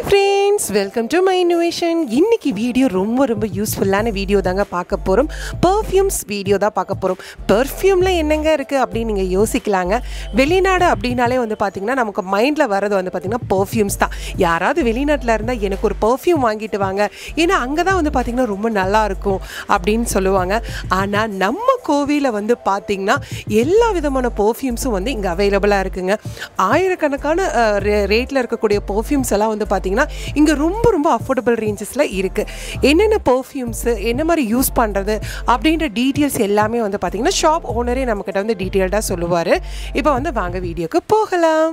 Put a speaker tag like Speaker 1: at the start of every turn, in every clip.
Speaker 1: Friends welcome to my innovation இன்னைக்கு video ரொம்ப ரொம்ப யூஸ்ஃபுல்லான வீடியோ தாங்க பார்க்க போகிறோம் பர்ஃப்யூம்ஸ் வீடியோ தான் பார்க்க போகிறோம் பர்ஃப்யூமில் என்னங்க இருக்குது அப்படின்னு நீங்கள் யோசிக்கலாங்க வெளிநாடு அப்படின்னாலே வந்து பார்த்திங்கன்னா நமக்கு மைண்டில் வர்றது வந்து பார்த்திங்கன்னா பர்ஃப்யூம்ஸ் தான் யாராவது வெளிநாட்டில் இருந்தால் எனக்கு ஒரு பர்ஃப்யூம் வாங்கிட்டு வாங்க ஏன்னா அங்கே தான் வந்து பார்த்திங்கன்னா ரொம்ப நல்லா இருக்கும் அப்படின்னு சொல்லுவாங்க ஆனால் நம்ம கோவிலில் வந்து பார்த்திங்கன்னா எல்லா விதமான பர்ஃப்யூம்ஸும் வந்து இங்கே அவைலபிளாக இருக்குங்க ஆயிரக்கணக்கான ரேட்டில் இருக்கக்கூடிய பர்ஃப்யூம்ஸ் எல்லாம் வந்து பார்த்திங்கன்னா இங்கே ரொம்ப ரொம்ப அஃபோர்டபுள் ரேஞ்சஸில் இருக்குது என்னென்ன பர்ஃப்யூம்ஸு என்ன மாதிரி யூஸ் பண்ணுறது அப்படின்ற டீட்டெயில்ஸ் எல்லாமே வந்து பார்த்திங்கன்னா ஷாப் ஓனரே நம்மக்கிட்ட வந்து டீட்டெயில்டாக சொல்லுவார் இப்போ வந்து வாங்க வீடியோக்கு போகலாம்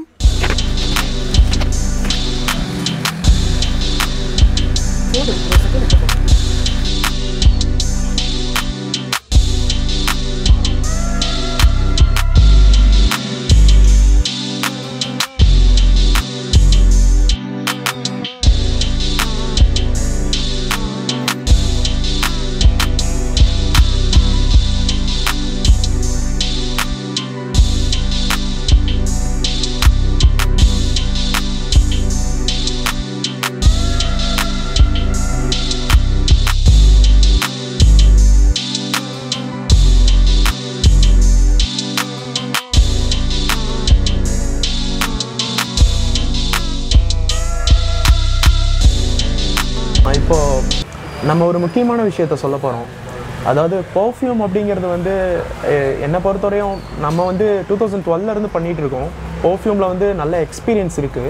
Speaker 2: இப்போ நம்ம ஒரு முக்கியமான விஷயத்த சொல்ல போகிறோம் அதாவது பர்ஃப்யூம் அப்படிங்கிறது வந்து எ- என்னை பொறுத்தவரையும் நம்ம வந்து டூ தௌசண்ட் டுவெல்லேருந்து பண்ணிகிட்டு இருக்கோம் பர்ஃப்யூமில் வந்து நல்ல எக்ஸ்பீரியன்ஸ் இருக்குது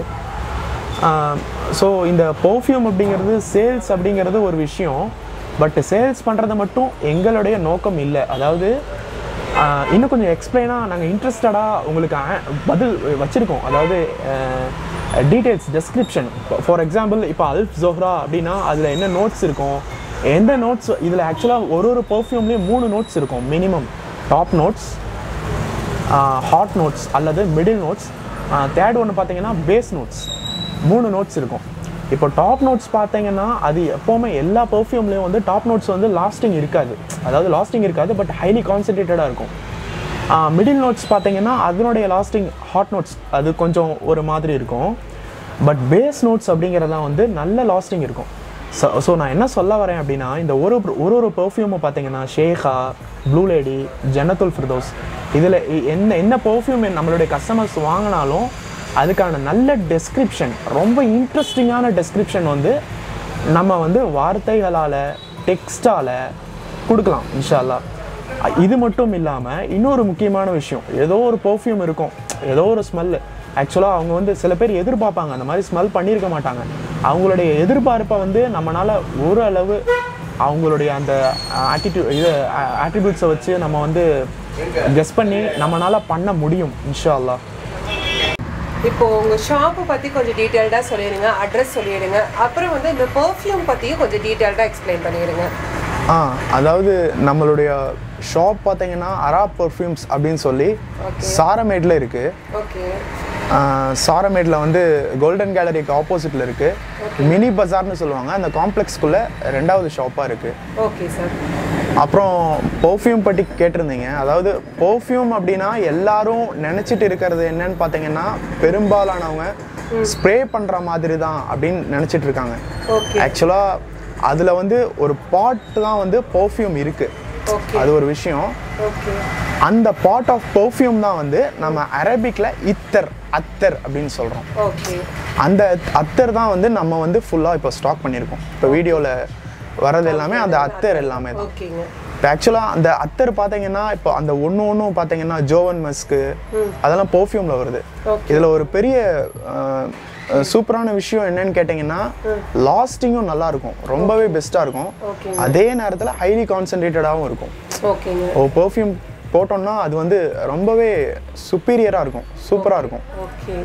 Speaker 2: ஸோ இந்த பர்ஃப்யூம் அப்படிங்கிறது சேல்ஸ் அப்படிங்கிறது ஒரு விஷயம் பட் சேல்ஸ் பண்ணுறது மட்டும் எங்களுடைய நோக்கம் இல்லை அதாவது ஆஹ், இன்னும் கொஞ்சம் எக்ஸ்பிளைனாக நாங்கள் இன்ட்ரெஸ்டடாக உங்களுக்கு ஆ- பதில் வச்சுருக்கோம் அதாவது டீட்டெயில்ஸ் டெஸ்கிரிப்ஷன் ஃபார் எக்ஸாம்பிள் இப்போ அல்ஃப் ஜோஹ்ரா அப்படின்னா அதில் என்ன நோட்ஸ் இருக்கும் எந்த நோட்ஸ் இதில் ஆக்சுவலாக ஒரு ஒரு பர்ஃப்யூம்லேயும் மூணு நோட்ஸ் இருக்கும் minimum top notes heart notes அல்லது மிடில் நோட்ஸ் தேர்ட் ஒன்று பார்த்தீங்கன்னா பேஸ் நோட்ஸ் மூணு நோட்ஸ் இருக்கும் இப்போ டாப் நோட்ஸ் பார்த்தீங்கன்னா அது எப்போவுமே எல்லா பர்ஃப்யூம்லேயும் வந்து டாப் நோட்ஸ் வந்து லாஸ்டிங் இருக்காது அதாவது லாஸ்டிங் இருக்காது பட் ஹைலி கான்சன்ட்ரேட்டடாக இருக்கும் மிடில் நோட்ஸ் பார்த்தீங்கன்னா அதனுடைய லாஸ்டிங் ஹாட் நோட்ஸ் அது கொஞ்சம் ஒரு மாதிரி இருக்கும் பட் பேஸ் நோட்ஸ் அப்படிங்கிறதெல்லாம் வந்து நல்ல லாஸ்டிங் இருக்கும் ஸோ ஸோ நான் என்ன சொல்ல வரேன் அப்படின்னா இந்த ஒரு ஒரு ஒரு பெர்ஃப்யூமை பார்த்தீங்கன்னா ஷேகா ப்ளூ லேடி ஜன்னத்துல் ஃபிர்தோஸ் இதில் என்ன என்ன பெர்ஃப்யூம் நம்மளுடைய கஸ்டமர்ஸ் வாங்கினாலும் அதுக்கான நல்ல டெஸ்கிரிப்ஷன் ரொம்ப இன்ட்ரெஸ்டிங்கான டெஸ்கிரிப்ஷன் வந்து நம்ம வந்து வார்த்தைகளால் டெக்ஸ்டால் கொடுக்கலாம் இன்ஷா அல்லாஹ் இது மட்டும் இல்லாமல் இன்னொரு முக்கியமான விஷயம் ஏதோ ஒரு பெர்ஃப்யூம் இருக்கும் ஏதோ ஒரு ஸ்மெல்லு ஆக்சுவலாக அவங்க வந்து சில பேர் எதிர்பார்ப்பாங்க அந்த மாதிரி ஸ்மெல் பண்ணியிருக்க மாட்டாங்க அவங்களுடைய எதிர்பார்ப்பை வந்து நம்மளால் ஓரளவு அவங்களுடைய அந்த ஆட்டிடியூட் இது ஆட்டிடியூட்ஸை வச்சு நம்ம வந்து கெஸ் பண்ணி நம்மளால் பண்ண முடியும் இன்ஷா அல்லாஹ்
Speaker 1: இப்போ உங்கள் ஷாப்பை பற்றி கொஞ்சம் டீட்டெயில்டாக சொல்லிடுங்க அட்ரஸ் சொல்லிடுங்க அப்புறம் வந்து இந்த பர்ஃப்யூம் பற்றியும் கொஞ்சம் டீட்டெயில்டாக எக்ஸ்பிளைன் பண்ணிடுங்க
Speaker 2: ஆ அதாவது நம்மளுடைய ஷாப் பார்த்தீங்கன்னா அரா பர்ஃப்யூம்ஸ் அப்படின்னு சொல்லி சாரமேட்டில் இருக்குது
Speaker 1: ஓகே
Speaker 2: சாரமேட்டில் வந்து கோல்டன் கேலரிக்கு ஆப்போசிட்டில் இருக்குது மினி பஜார்னு சொல்லுவாங்க அந்த காம்ப்ளெக்ஸ்க்குள்ளே ரெண்டாவது ஷாப்பாக இருக்குது
Speaker 1: ஓகே சார்
Speaker 2: அப்புறம் பர்ஃப்யூம் பற்றி கேட்டிருந்தீங்க அதாவது பர்ஃப்யூம் அப்படின்னா எல்லாரும் நினச்சிட்டு இருக்கிறது என்னன்னு பார்த்தீங்கன்னா பெரும்பாலானவங்க ஸ்ப்ரே பண்ணுற மாதிரி தான் அப்படின்னு நினச்சிட்டு இருக்காங்க
Speaker 1: ஓகே
Speaker 2: ஆக்சுவலாக அதில் வந்து ஒரு பாட் தான் வந்து பர்ஃப்யூம் இருக்குது
Speaker 1: ஓகே
Speaker 2: அது ஒரு விஷயம்
Speaker 1: ஓகே
Speaker 2: அந்த பாட் ஆஃப் பர்ஃப்யூம் தான் வந்து நம்ம அரபிக்கில் இத்தர் அத்தர் அப்படின்னு சொல்கிறோம்
Speaker 1: ஓகே
Speaker 2: அந்த அத்தர் தான் வந்து நம்ம வந்து ஃபுல்லாக இப்போ ஸ்டாக் பண்ணியிருக்கோம் இப்போ வீடியோவில் வர்றது எல்லாமே அந்த அத்தர் எல்லாமே தான்
Speaker 1: ஓகேங்க
Speaker 2: இப்போ ஆக்சுவலாக அந்த அத்தர் பார்த்தீங்கன்னா இப்போ அந்த ஒன்று ஒன்றும் பார்த்தீங்கன்னா ஜோவன் மஸ்க்கு அதெல்லாம் பர்ஃப்யூமில் வருது
Speaker 1: Okay.
Speaker 2: இதில் ஒரு பெரிய அஹ், அஹ், சூப்பரான விஷயம் என்னன்னு கேட்டிங்கன்னா லாஸ்டிங்கும் நல்லா இருக்கும் ரொம்பவே பெஸ்ட்டாக இருக்கும்
Speaker 1: Okay.
Speaker 2: அதே நேரத்தில் ஹைலி கான்சன்ட்ரேட்டடாகவும் இருக்கும்
Speaker 1: ஓகேங்க
Speaker 2: ஒரு பெர்ஃப்யூம் போட்டோம்னா அது வந்து ரொம்பவே சுப்பீரியராக இருக்கும் சூப்பராக இருக்கும்
Speaker 1: ஓகே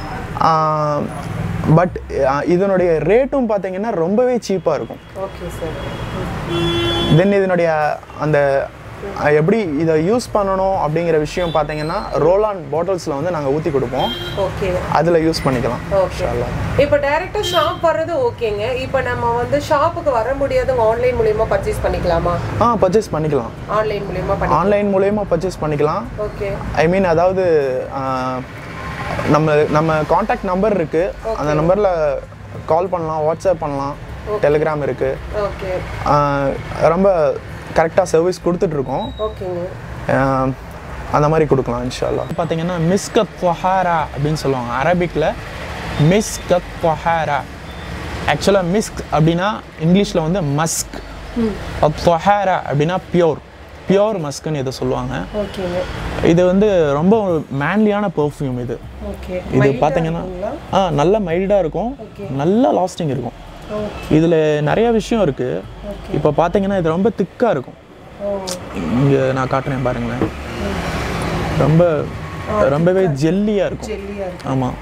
Speaker 2: பட் இதனுடைய ரேட்டும் பார்த்தீங்கன்னா ரொம்பவே சீப்பாக இருக்கும்
Speaker 1: ஓகே சார்
Speaker 2: தென் இதனுடைய அந்த அஹ், எப்படி இதை யூஸ் பண்ணணும் அப்படிங்கிற விஷயம் பார்த்தீங்கன்னா ரோலான் பாட்டில்ஸில் வந்து நாங்கள் ஊற்றி கொடுப்போம்
Speaker 1: ஓகே
Speaker 2: அதில் யூஸ் பண்ணிக்கலாம்
Speaker 1: ஓகே இப்போ டைரக்டா ஷாப் வர்றது ஓகேங்க இப்போ நம்ம வந்து ஷாப்புக்கு வர முடியாதவங்க ஆன்லைன் மூலியமா பர்ச்சேஸ் பண்ணிக்கலாமா
Speaker 2: ஆ பர்ச்சேஸ் பண்ணிக்கலாம்
Speaker 1: ஆன்லைன் மூலியமா பண்ணி
Speaker 2: ஆன்லைன் மூலயமா பர்ச்சேஸ் பண்ணிக்கலாம்
Speaker 1: ஓகே
Speaker 2: ஐ மீன் அதாவது ஆஹ், நம்ம நம்ம காண்டாக்ட் நம்பர் இருக்குது அந்த நம்பரில் கால் பண்ணலாம் வாட்ஸ்அப் பண்ணலாம் டெலிகிராம் இருக்குது
Speaker 1: ஓகே
Speaker 2: ரொம்ப கரெக்டாக சர்வீஸ் கொடுத்துட்ருக்கோம்
Speaker 1: ஓகேங்க
Speaker 2: அந்த மாதிரி கொடுக்கலாம் இன்ஷால்லா பார்த்தீங்கன்னா மிஸ்கத் தொஹாரா அப்படின்னு சொல்லுவாங்க அரபிக்கில் மிஸ்கத் தொஹாரா ஆக்சுவலாக மிஸ்க் அப்படின்னா இங்கிலீஷில் வந்து மஸ்க் தொஹாரா அப்படின்னா பியோர் பியோர் மஸ்க்குன்னு இதை சொல்லுவாங்க
Speaker 1: ஓகேங்க
Speaker 2: இது வந்து ரொம்ப ஒரு மேன்லியான பெர்ஃப்யூம் இது
Speaker 1: ஓகே
Speaker 2: இது பார்த்தீங்கன்னா ஆ நல்ல மைல்டாக இருக்கும் நல்ல லாஸ்டிங் இருக்கும் இதில் நிறைய விஷயம் இருக்குது இப்போ பார்த்தீங்கன்னா இது ரொம்ப திக்காக இருக்கும்
Speaker 1: ஓ
Speaker 2: இங்கே நான் காட்டுறேன் பாருங்களேன் ரொம்ப ரொம்பவே ஜெல்லியாக இருக்கும்
Speaker 1: ஜெல்லியாக இருக்கு
Speaker 2: ஆமாம்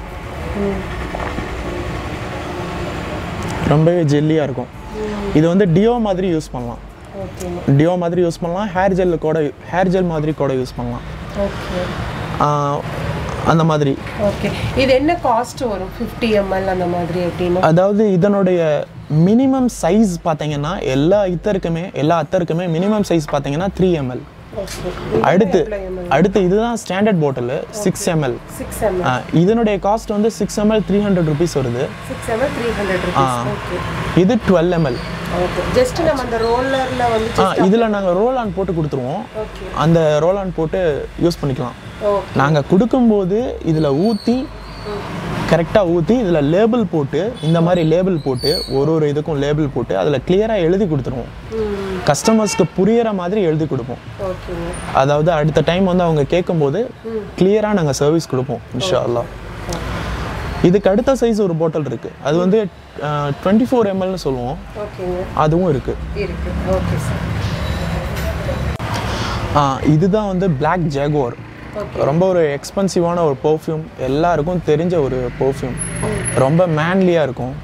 Speaker 2: ரொம்பவே ஜெல்லியாக இருக்கும் இது வந்து டியோ மாதிரி யூஸ் பண்ணலாம்
Speaker 1: ஓகேங்க
Speaker 2: டியோ மாதிரி யூஸ் பண்ணலாம் ஹேர் ஜெல் கூட ஹேர் ஜெல் மாதிரி கூட யூஸ் பண்ணலாம்
Speaker 1: ஓகே
Speaker 2: ஆஹ் அந்த மாதிரி
Speaker 1: ஓகே இது என்ன காஸ்ட் வரும் ஃபிஃப்டி எம்எல் அந்த மாதிரி அப்படின்னு
Speaker 2: அதாவது இதனுடைய மினிமம் சைஸ் பார்த்தீங்கன்னா எல்லா இத்தருக்குமே எல்லா அத்தருக்குமே மினிமம் சைஸ் பார்த்தீங்கன்னா த்ரீ எம்எல்
Speaker 1: ஓகே
Speaker 2: அடுத்து அடுத்து இதுதான் standard bottle six ML
Speaker 1: six ML
Speaker 2: இதனுடைய காஸ்ட் வந்து six ML three hundred rupees வருது
Speaker 1: six ML three hundred rupees okay
Speaker 2: இது டுவெல் எம்எல்
Speaker 1: ஓகே ஜஸ்ட் நம்ம அந்த ரோலரில் வந்து
Speaker 2: ஆ இதில் நாங்கள் ரோல் ஆன் போட்டு கொடுத்துருவோம்
Speaker 1: ஓகே
Speaker 2: அந்த ரோல் ஆன் போட்டு யூஸ் பண்ணிக்கலாம்
Speaker 1: ஓகே
Speaker 2: நாங்கள் கொடுக்கும்போது இதில் ஊற்றி கரெக்டாக ஊற்றி இதில் லேபிள் போட்டு இந்த மாதிரி லேபிள் போட்டு ஒரு ஒரு இதுக்கும் லேபிள் போட்டு அதில் கிளியராக எழுதி கொடுத்துருவோம்
Speaker 1: ம்
Speaker 2: கஸ்டமர்ஸ்க்கு புரியிற மாதிரி எழுதி கொடுப்போம்
Speaker 1: ஓகேங்க
Speaker 2: அதாவது அடுத்த டைம் வந்து அவங்க கேட்கும்போது கிளியராக நாங்கள் சர்வீஸ் கொடுப்போம் இன்ஷா அல்லாஹ் இதுக்கு அடுத்த சைஸ் ஒரு பாட்டில் இருக்குது அது வந்து டுவெண்ட்டி ஃபோர் எம்எல்னு சொல்லுவோம்
Speaker 1: ஓகேங்க
Speaker 2: அதுவும் இருக்குது
Speaker 1: இருக்கு ஓகே சார்
Speaker 2: இதுதான் வந்து Black Jaguar ரொம்ப ஒரு எக்ஸ்பென்சிவான ஒரு பர்ஃப்யூம் எல்லாருக்கும் தெரிஞ்ச ஒரு பர்ஃப்யூம் ரொம்ப மேன்லியாக இருக்கும்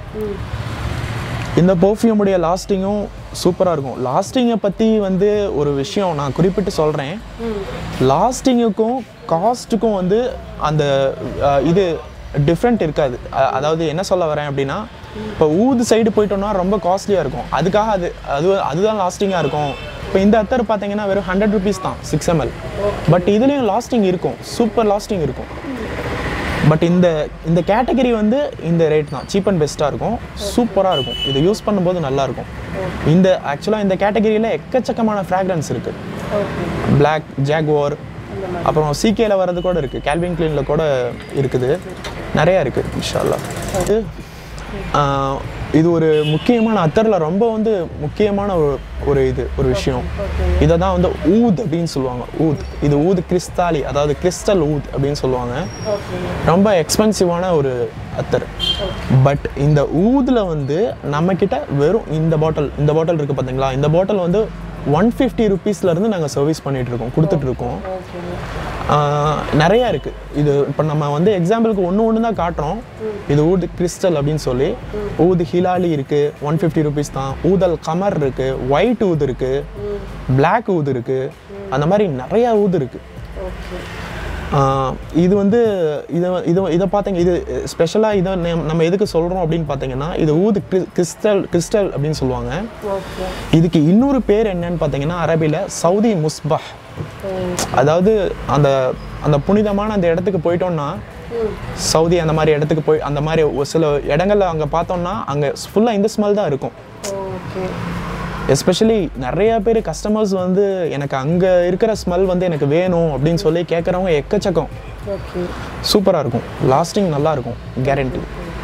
Speaker 2: இந்த பர்ஃப்யூமுடைய லாஸ்டிங்கும் சூப்பராக இருக்கும் லாஸ்டிங்கை பற்றி வந்து ஒரு விஷயம் நான் குறிப்பிட்டு சொல்கிறேன் லாஸ்டிங்குக்கும் காஸ்ட்டுக்கும் வந்து அந்த அஹ், இது டிஃப்ரெண்ட் இருக்காது அ- அதாவது என்ன சொல்ல வரேன் அப்படின்னா இப்போ ஊது சைடு போயிட்டோம்னா ரொம்ப காஸ்ட்லியாக இருக்கும் அதுக்காக அது அது அதுதான் லாஸ்டிங்காக இருக்கும் இப்போ இந்த அத்தர் பார்த்தீங்கன்னா வெறும் ஹண்ட்ரட் ருபீஸ் தான் சிக்ஸ் எம்எல் பட் இதுலேயும் லாஸ்டிங் இருக்கும் சூப்பர் லாஸ்டிங் இருக்கும் பட் இந்த இந்த கேட்டகரி வந்து இந்த ரேட் தான் சீப் அண்ட் பெஸ்ட்டாக இருக்கும் சூப்பராக இருக்கும் இது யூஸ் பண்ணும்போது நல்லா இருக்கும் இந்த ஆக்சுவலாக இந்த கேட்டகரியில் எக்கச்சக்கமான ஃப்ராக்ரன்ஸ் இருக்குது
Speaker 1: ஓகே
Speaker 2: பிளாக் ஜாக்வார் அப்புறம் சிகேல வர்றது கூட இருக்குது கேல்வின் கிளீனில் கூட இருக்குது நிறையா இருக்குது இன்ஷால்லா இது ஆஹ், இது ஒரு முக்கியமான அத்தரில் ரொம்ப வந்து முக்கியமான ஒரு ஒரு இது ஒரு விஷயம் இதை தான் வந்து ஊத் அப்படின்னு சொல்லுவாங்க ஊத் இது ஊத் கிறிஸ்தாலி அதாவது கிறிஸ்டல் ஊத் அப்படின்னு சொல்லுவாங்க
Speaker 1: ஓகேங்க
Speaker 2: ரொம்ப எக்ஸ்பென்சிவான ஒரு அத்தர் பட் இந்த ஊதில் வந்து நம்மக்கிட்ட வெறும் இந்த பாட்டில் இந்த பாட்டில் இருக்குது பார்த்தீங்களா இந்த பாட்டில் வந்து ஒன் ஃபிஃப்டி ருபீஸ்லேருந்து நாங்கள் சர்வீஸ் பண்ணிகிட்ருக்கோம் கொடுத்துட்ருக்கோம்
Speaker 1: ஓகேங்க
Speaker 2: நிறையா இருக்குது இது இப்போ நம்ம வந்து எக்ஸாம்பிளுக்கு ஒன்று ஒன்று தான் காட்டுறோம் இது ஊது கிறிஸ்டல் அப்படின்னு சொல்லி ஊது ஹிலாலி இருக்குது ஒன் ஃபிஃப்டி ருபீஸ் தான் ஊதல் கமர் இருக்குது ஒயிட் ஊது இருக்குது பிளாக் ஊது இருக்குது அந்த மாதிரி நிறையா ஊது இருக்குது
Speaker 1: ஓகே
Speaker 2: ஆஹ் இது வந்து இதை இது இதை பார்த்தீங்க இது ஸ்பெஷலாக இதை நம்ம- நம்ம எதுக்கு சொல்கிறோம் அப்படின்னு பார்த்தீங்கன்னா இது ஊது கிறிஸ்- கிறிஸ்டல் கிறிஸ்டல் அப்படின்னு சொல்லுவாங்க
Speaker 1: ஓகே
Speaker 2: இதுக்கு இன்னொரு பேர் என்னன்னு பார்த்தீங்கன்னா அரபியில் சவுதி முஸ்பஹ் அதாவது அந்த அந்த புனிதமான அந்த இடத்துக்கு போயிட்டோம்னா சவுதி அந்த மாதிரி இடத்துக்கு போய் அந்த மாதிரி ஒரு சில இடங்கள்ல அங்கே பார்த்தோம்னா அங்கே ஃபுல்லாக இந்த ஸ்மெல் தான் இருக்கும்
Speaker 1: ஓகே
Speaker 2: எஸ்பெஷலி நிறைய பேர் கஸ்டமர்ஸ் வந்து எனக்கு அங்கே இருக்கிற ஸ்மெல் வந்து எனக்கு வேணும் அப்படின்னு சொல்லி கேட்குறவங்க எக்கச்சக்கம்
Speaker 1: ஓகே
Speaker 2: சூப்பராக இருக்கும் லாஸ்டிங் நல்லா இருக்கும் கேரண்டி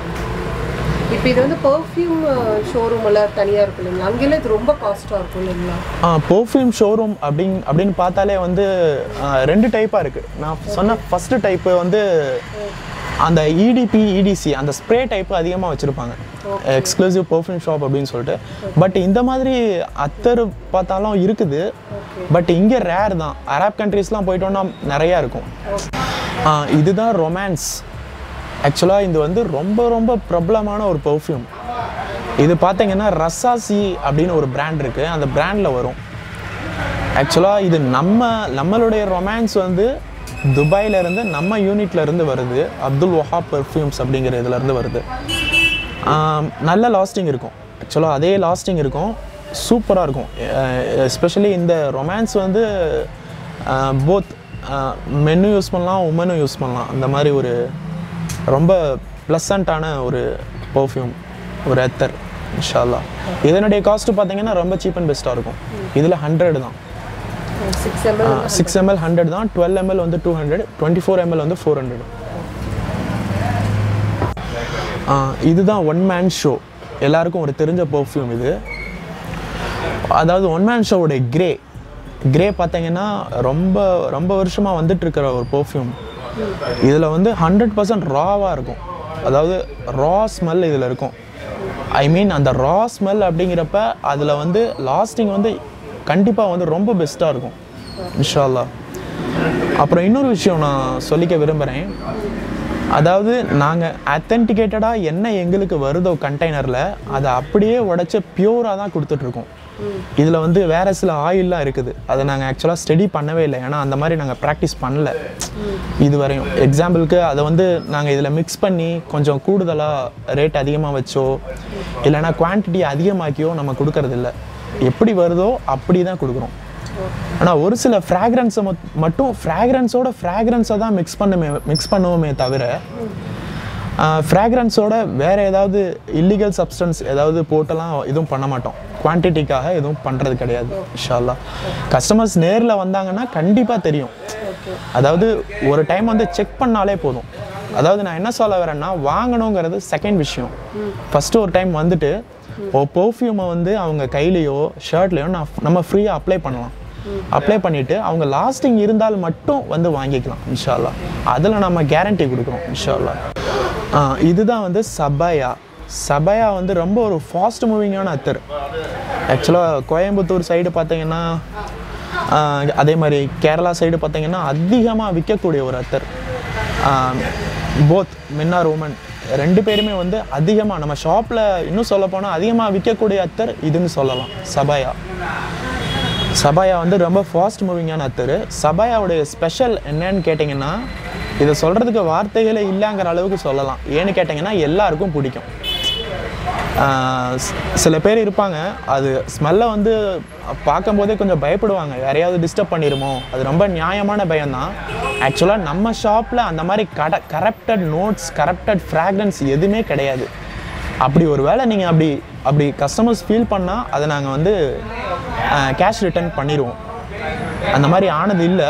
Speaker 1: இப்போ இது வந்து பர்ஃப்யூம் ஷோரூம் எல்லாம் தனியாக இருக்கும் இல்லைங்களா அங்கெல்லாம் இது ரொம்ப காஸ்ட்டாக இருக்கும் இல்லைங்களா
Speaker 2: பர்ஃப்யூம் ஷோரூம் அப்படின் அப்படின்னு பார்த்தாலே வந்து ஆ, ரெண்டு டைப்பாக இருக்குது நான் சொன்ன ஃபஸ்ட்டு டைப்பு வந்து அந்த இடிபி இடிசி அந்த ஸ்ப்ரே டைப்பு அதிகமாக வச்சுருப்பாங்க எக்ஸ்க்ளூசிவ் பர்ஃப்யூம் ஷாப் அப்படின்னு சொல்லிட்டு பட் இந்த மாதிரி அத்தர் பார்த்தாலும் இருக்குது பட் இங்கே ரேர் தான் அரப் கண்ட்ரீஸ்லாம் போயிட்டோம்னா நிறையா இருக்கும் ஆ, இதுதான் ரொமான்ஸ் ஆக்சுவலாக இது வந்து ரொம்ப ரொம்ப பிரபலமான ஒரு பர்ஃப்யூம் இது பார்த்தீங்கன்னா ரசாசி அப்படின்னு ஒரு பிராண்ட் இருக்குது அந்த பிராண்டில் வரும் ஆக்சுவலாக இது நம்ம நம்மளுடைய ரொமான்ஸ் வந்து துபாயில இருந்து நம்ம யூனிட்ல இருந்து வருது அப்துல் வஹாப் பெர்ஃப்யூம்ஸ் அப்படிங்கிற இதுல இருந்து வருது ஆம், நல்ல லாஸ்டிங் இருக்கும் ஆக்சுவலாக அதே லாஸ்டிங் இருக்கும் சூப்பராக இருக்கும் எஸ்பெஷலி இந்த ரொமான்ஸ் வந்து போத் மென்னும் யூஸ் பண்ணலாம் உமனும் யூஸ் பண்ணலாம் அந்த மாதிரி ஒரு ரொம்ப ப்ளசண்ட்டான ஒரு பர்ஃப்யூம் ஒரு எத்தர் இன்ஷால்லா இதனுடைய காஸ்ட் பார்த்தீங்கன்னா ரொம்ப சீப் அண்ட் பெஸ்ட்டாக இருக்கும் இதில் ஹண்ட்ரட் தான்
Speaker 1: six ML
Speaker 2: six ML hundred தான் டுவெல் எம்எல் வந்து two hundred twenty four ML வந்து ஃபோர் ஹண்ட்ரட் இதுதான் ஒன் மேன் ஷோ எல்லாருக்கும் ஒரு தெரிஞ்ச பர்ஃப்யூம் இது அதாவது ஒன் மேன் ஷோவோட கிரே கிரே பார்த்தீங்கன்னா ரொம்ப ரொம்ப வருஷமாக வந்துட்டு இருக்கிற ஒரு பர்ஃப்யூம் இதில் வந்து ஹண்ட்ரட் பர்சன்ட் ராவாக இருக்கும் அதாவது ரா ஸ்மெல் இதில் இருக்கும் ஐ மீன் அந்த ரா ஸ்மெல் அப்படிங்கிறப்ப அதில் வந்து லாஸ்டிங் வந்து கண்டிப்பாக வந்து ரொம்ப பெஸ்ட்டாக இருக்கும் இன்ஷால்லா அப்புறம் இன்னொரு விஷயம் நான் சொல்லிக்க விரும்புகிறேன் அதாவது நாங்கள் அத்தன்டிகேட்டடாக என்ன எங்களுக்கு வருதோ கண்டெய்னரில் அதை அப்படியே உடைச்ச பியூராக தான் கொடுத்துட்ருக்கோம் இதில் வந்து வேறு சில ஆயில்லாம் இருக்குது அதை நாங்கள் ஆக்சுவலாக ஸ்டடி பண்ணவே இல்லை ஏன்னா அந்த மாதிரி நாங்கள் ப்ராக்டிஸ் பண்ணல இது வரையும் எக்ஸாம்பிளுக்கு அதை வந்து நாங்கள் இதில் மிக்ஸ் பண்ணி கொஞ்சம் கூடுதலாக ரேட் அதிகமாக வச்சோ இல்லைன்னா குவான்டிட்டி அதிகமாக்கியோ நம்ம கொடுக்கறதில்ல எப்படி வருதோ அப்படி தான் கொடுக்குறோம் ஆனால் ஒரு சில ஃப்ராக்ரன்ஸை மட்டும் ஃப்ராக்ரன்ஸோட ஃப்ராக்ரன்ஸை தான் மிக்ஸ் பண்ணுமே மிக்ஸ் பண்ணுவோமே தவிர ஃப்ராக்ரன்ஸோட வேறு ஏதாவது இல்லீகல் சப்ஸ்டன்ஸ் ஏதாவது போட்டெல்லாம் எதுவும் பண்ண மாட்டோம் குவான்டிட்டிக்காக எதுவும் பண்ணுறது கிடையாது இன்ஷால்லா கஸ்டமர்ஸ் நேரில் வந்தாங்கன்னா கண்டிப்பாக தெரியும் அதாவது ஒரு டைம் வந்து செக் பண்ணாலே போதும் அதாவது நான் என்ன சொல்ல வரேன்னா வாங்கணுங்கிறது செகண்ட் விஷயம் ஃபஸ்ட்டு ஒரு டைம் வந்துட்டு ஓ பர்ஃப்யூமை வந்து அவங்க கையிலையோ ஷர்ட்லேயோ நான் நம்ம ஃப்ரீயாக அப்ளை பண்ணலாம் அப்ளை பண்ணிவிட்டு அவங்க லாஸ்டிங் இருந்தால் மட்டும் வந்து வாங்கிக்கலாம் இன்ஷால்லா அதில் நம்ம கேரண்டி கொடுக்குறோம் இன்ஷால்லா ஆ, இதுதான் வந்து சபயா சபயா வந்து ரொம்ப ஒரு ஃபாஸ்ட் மூவிங்கான அத்தர் ஆக்சுவலாக கோயம்புத்தூர் சைடு பார்த்தீங்கன்னா ஆ, அதே மாதிரி கேரளா சைடு பார்த்தீங்கன்னா அதிகமாக விற்கக்கூடிய ஒரு அத்தர் போத் மென் ஆர் உமன் ரெண்டு பேருமே வந்து அதிகமாக நம்ம ஷாப்பில் இன்னும் சொல்ல போனால் அதிகமாக விற்கக்கூடிய அத்தர் இதுன்னு சொல்லலாம் சபாயா சபாயா வந்து ரொம்ப ஃபாஸ்ட் மூவிங்கான அத்தர் சபாயாவுடைய ஸ்பெஷல் என்னன்னு கேட்டிங்கன்னா இதை சொல்கிறதுக்கு வார்த்தைகளே இல்லைங்கிற அளவுக்கு சொல்லலாம் ஏன்னு கேட்டிங்கன்னா எல்லாருக்கும் பிடிக்கும் ஆஹ் ஸ்- சில பேர் இருப்பாங்க அது ஸ்மெல்லை வந்து பார்க்கும்போதே கொஞ்சம் பயப்படுவாங்க யாரையாவது டிஸ்டர்ப் பண்ணிடுமோ அது ரொம்ப நியாயமான பயம்தான் ஆக்சுவலாக நம்ம ஷாப்பில் அந்த மாதிரி கட கரப்டட் நோட்ஸ் கரப்டட் ஃப்ராக்ரன்ஸ் எதுவுமே கிடையாது அப்படி ஒரு வேளை நீங்கள் அப்படி அப்படி கஸ்டமர்ஸ் ஃபீல் பண்ணால் அதை நாங்கள் வந்து கேஷ் ரிட்டர்ன் பண்ணிடுவோம் அந்த மாதிரி ஆனது இல்லை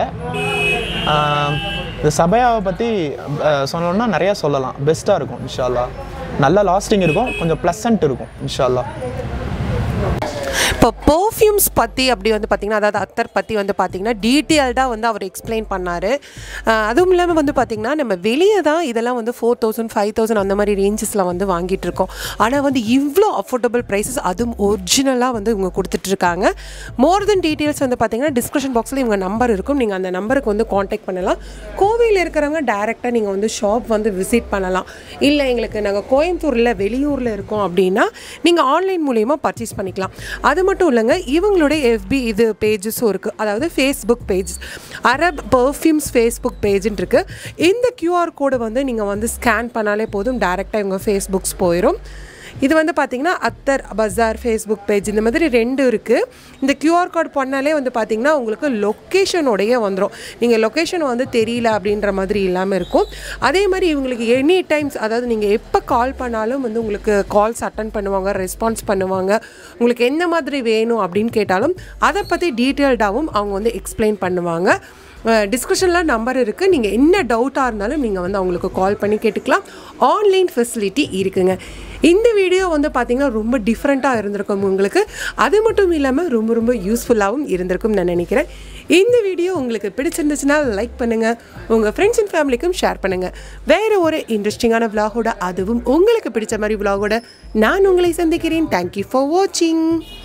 Speaker 2: இந்த சபையாவை பற்றி சொன்னோம்னா நிறையா சொல்லலாம் பெஸ்ட்டாக இருக்கும் இன்ஷால்லா நல்ல லாஸ்டிங் இருக்கும் கொஞ்சம் ப்ளசன்ட் இருக்கும் இன்ஷால்லா
Speaker 1: இப்போ பர்ஃப்யூம்ஸ் பற்றி அப்படி வந்து பார்த்திங்கன்னா அதாவது அத்தர் பற்றி வந்து பார்த்திங்கன்னா டீட்டெயில்டாக வந்து அவர் எக்ஸ்பிளைன் பண்ணார் அதுவும் இல்லாமல் வந்து பார்த்திங்கன்னா நம்ம வெளியே தான் இதெல்லாம் வந்து ஃபோர் தௌசண்ட் ஃபைவ் தௌசண்ட் அந்த மாதிரி ரேஞ்சஸில் வந்து வாங்கிட்டு இருக்கோம் ஆனால் வந்து இவ்வளோ அஃபோர்டபுள் ப்ரைஸஸ் அதுவும் ஒரிஜினலாக வந்து இவங்க கொடுத்துட்ருக்காங்க மோர் தென் டீட்டெயில்ஸ் வந்து பார்த்திங்கன்னா டிஸ்கிரிப்ஷன் பாக்ஸில் இவங்க நம்பர் இருக்கும் நீங்கள் அந்த நம்பருக்கு வந்து காண்டாக்ட் பண்ணலாம் கோவையில் இருக்கிறவங்க டேரெக்டாக நீங்கள் வந்து ஷாப் வந்து விசிட் பண்ணலாம் இல்லை எங்களுக்கு நாங்கள் கோயம்புத்தூரில் வெளியூரில் இருக்கோம் அப்படின்னா நீங்கள் ஆன்லைன் மூலியமாக பர்ச்சேஸ் பண்ணிக்கலாம் அது மட்டும் இல்லைங்க இவங்களுடைய எஃபி இது பேஜஸும் இருக்குது அதாவது Facebook page Arab perfumes Facebook பேஜுன்னு இருக்குது இந்த கியூஆர் கோடை வந்து நீங்கள் வந்து ஸ்கேன் பண்ணாலே போதும் டேரெக்டாக இவங்க ஃபேஸ்புக்ஸ் போயிடும் இது வந்து பார்த்தீங்கன்னா அத்தர் பஜார் ஃபேஸ்புக் பேஜ் இந்த மாதிரி ரெண்டு இருக்குது இந்த கியூஆர் கோட் பண்ணாலே வந்து பார்த்தீங்கன்னா உங்களுக்கு லொக்கேஷனோடைய வந்துடும் நீங்கள் லொக்கேஷன் வந்து தெரியல அப்படின்ற மாதிரி இல்லாமல் இருக்கும் அதே மாதிரி இவங்களுக்கு எனி டைம்ஸ் அதாவது நீங்கள் எப்போ கால் பண்ணாலும் வந்து உங்களுக்கு கால்ஸ் அட்டன் பண்ணுவாங்க ரெஸ்பான்ஸ் பண்ணுவாங்க உங்களுக்கு எந்த மாதிரி வேணும் அப்படின்னு கேட்டாலும் அதை பற்றி டீட்டெயில்டாகவும் அவங்க வந்து எக்ஸ்பிளைன் பண்ணுவாங்க டிஸ்கிரிப்ஷனில் நம்பர் இருக்குது நீங்கள் என்ன டவுட்டாக இருந்தாலும் நீங்கள் வந்து அவங்களுக்கு கால் பண்ணி கேட்டுக்கலாம் ஆன்லைன் ஃபெசிலிட்டி இருக்குங்க இந்த வீடியோ வந்து பார்த்திங்கன்னா ரொம்ப டிஃப்ரெண்ட்டாக இருந்திருக்கும் உங்களுக்கு அது மட்டும் இல்லாமல் ரொம்ப ரொம்ப யூஸ்ஃபுல்லாகவும் இருந்திருக்கும் நான் நினைக்கிறேன் இந்த வீடியோ உங்களுக்கு பிடிச்சிருந்துச்சுன்னா லைக் பண்ணுங்கள் உங்கள் ஃப்ரெண்ட்ஸ் அண்ட் ஃபேமிலிக்கும் ஷேர் பண்ணுங்கள் வேறு ஒரு இன்ட்ரெஸ்டிங்கான விலாகோட அதுவும் உங்களுக்கு பிடிச்ச மாதிரி விலாகோட நான் உங்களை சந்திக்கிறேன் தேங்க்யூ ஃபார் வாட்சிங்